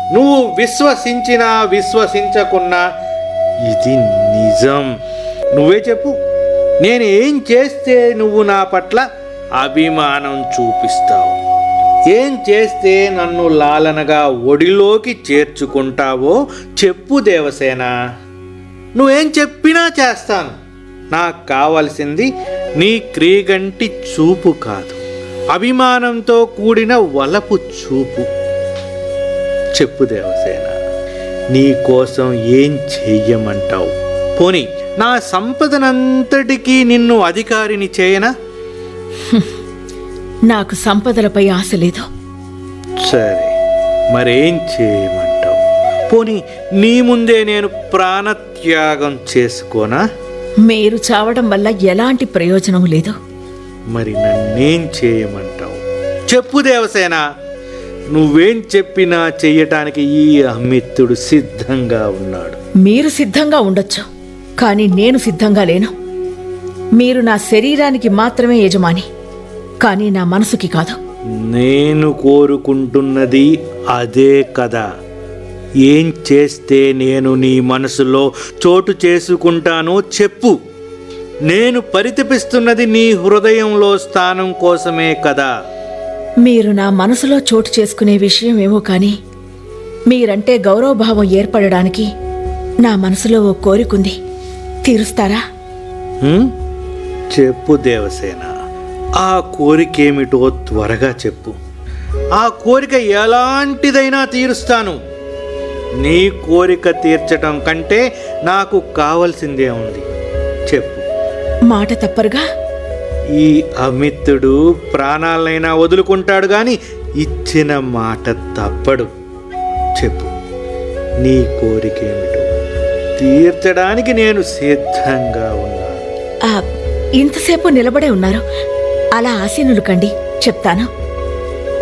నువ్వు విశ్వసించినా విశ్వసించకున్నా ఇది నిజం నువ్వే చెప్పు నేను ఏం చేస్తే నువ్వు నా పట్ల అభిమానం చూపిస్తావు ఏం చేస్తే నన్ను లాలనగా ఒడిలోకి చేర్చుకుంటావో చెప్పు దేవసేన నువ్వేం చెప్పినా చేస్తాను నాకు కావలసింది నీ క్రీగంటి చూపు కాదు అభిమానంతో కూడిన వలపు చూపు చెప్పు దేవసేన నీ కోసం ఏం చెయ్యమంటావు పోని నా సంపదనంతటికీ నిన్ను అధికారిని చేయనా నాకు సంపదలపై ఆశ లేదు సరే మరేం చేయమంటావు పోని నీ ముందే నేను ప్రాణత్యాగం చేసుకోనా మీరు చావడం వల్ల ఎలాంటి ప్రయోజనం లేదు మరి నన్నేం చేయమంటావు చెప్పు దేవసేన నువ్వేం చెప్పినా చెయ్యటానికి ఈ అమిత్తుడు సిద్ధంగా ఉన్నాడు మీరు సిద్ధంగా ఉండొచ్చు కానీ నేను సిద్ధంగా లేను మీరు నా శరీరానికి మాత్రమే యజమాని కానీ నా మనసుకి కాదు నేను కోరుకుంటున్నది అదే కదా ఏం చేస్తే నేను నీ మనసులో చోటు చేసుకుంటానో చెప్పు నేను పరితపిస్తున్నది నీ హృదయంలో స్థానం కోసమే కదా మీరు నా మనసులో చోటు చేసుకునే విషయం ఏమో కానీ మీరంటే గౌరవభావం ఏర్పడడానికి నా మనసులో ఓ కోరికుంది తీరుస్తారా హ్మ్? చెప్పు దేవసేన ఆ కోరికేమిటో త్వరగా చెప్పు ఆ కోరిక ఎలాంటిదైనా తీరుస్తాను నీ కోరిక తీర్చటం కంటే నాకు కావలసిందే ఉంది చెప్పు మాట తప్పరుగా ఈ అమిత్తుడు ప్రాణాలనైనా వదులుకుంటాడు గాని ఇచ్చిన మాట తప్పడు చెప్పు నీ కోరికేమిటో తీర్చడానికి నేను సిద్ధంగా ఉన్నాను ఆ, ఇంతసేపు నిలబడే ఉన్నారు అలా ఆసీనులు కండి చెప్తాను